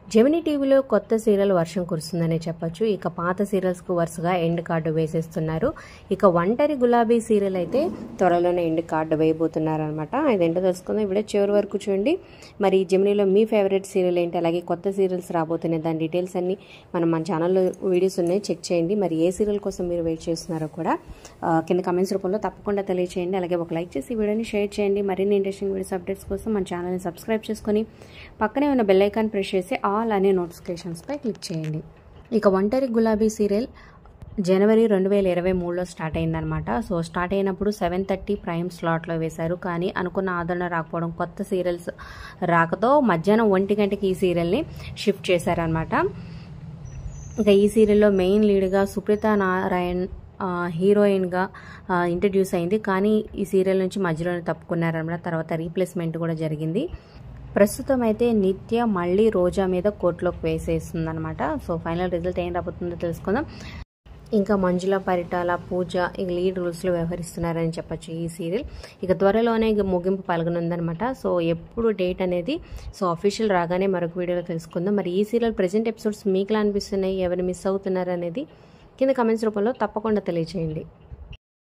Gemini టీవీలో కొత్త serial వర్షం కురుస్తుందనే చెప్పొచ్చు ఇక పాత సీరియల్స్కు వరుసగా ఎండ్ కార్డు వేసేస్తున్నారు ఇక ఒంటరి గులాబీ సీరియల్ అయితే త్వరలోనే ఎండ్ కార్డు వేయబోతున్నారు అనమాట అదేంటో తెలుసుకుందాం ఇప్పుడే చివరి వరకు చూడండి మరి జెమినీలో మీ ఫేవరెట్ సీరియల్ ఏంటి అలాగే కొత్త సీరియల్స్ రాబోతున్నాయి దాని డీటెయిల్స్ అన్ని మనం మన ఛానల్లో వీడియోస్ ఉన్నాయి చెక్ చేయండి మరి ఏ సీరియల్ కోసం మీరు వెయిట్ చేస్తున్నారో కూడా ఆ, కింద కమెంట్స్ రూపంలో తప్పకుండా తెలియచేయండి అలాగే ఒక లైక్ చేసి ఈ వీడియోని షేర్ చేయండి మరిన్ని ఇంట్రెస్టింగ్ వీడియోస్ అప్డేట్స్ కోసం మన ఛానల్ని సబ్స్క్రైబ్ చేసుకొని పక్కనే ఉన్న బెల్ ఐకాన్ ప్రెస్ చేసి ఆల్ అనే నోటిఫికేషన్స్పై క్లిక్ చేయండి ఇక ఒంటరి గులాబీ సీరియల్ జనవరి రెండు వేల ఇరవై మూడులో స్టార్ట్ అయిందనమాట సో స్టార్ట్ అయినప్పుడు సెవెన్ థర్టీ ప్రైమ్ స్లాట్లో వేశారు కానీ అనుకున్న ఆదరణ రాకపోవడం కొత్త సీరియల్స్ రాకతో మధ్యాహ్నం ఒంటి గంటకి ఈ సీరియల్ని షిఫ్ట్ చేశారనమాట ఇక ఈ సీరియల్లో మెయిన్ లీడ్గా సుప్రీత నారాయణ్ ఆ, హీరోయిన్గా ఆ, ఇంట్రడ్యూస్ అయింది కానీ ఈ సీరియల్ నుంచి మధ్యలోనే తప్పుకున్నారనమాట తర్వాత రీప్లేస్మెంట్ కూడా జరిగింది ప్రస్తుతం అయితే నిత్య మళ్ళీ రోజా మీద కోర్టులోకి వేసేస్తుంది అనమాట సో ఫైనల్ రిజల్ట్ ఏం రాబోతుందో తెలుసుకుందాం ఇంకా మంజుల పరిటాల పూజ ఇక లీడ్ రోల్స్లో వ్యవహరిస్తున్నారని చెప్పొచ్చు ఈ సీరియల్ ఇక త్వరలోనే ఇక ముగింపు పాల్గొనుందనమాట సో ఎప్పుడు డేట్ అనేది సో అఫీషియల్ రాగానే మరొక వీడియోలో తెలుసుకుందాం మరి ఈ సీరియల్ ప్రెజెంట్ ఎపిసోడ్స్ మీకులా అనిపిస్తున్నాయి ఎవరు మిస్ అవుతున్నారు అనేది కింద కమెంట్స్ రూపంలో తప్పకుండా తెలియచేయండి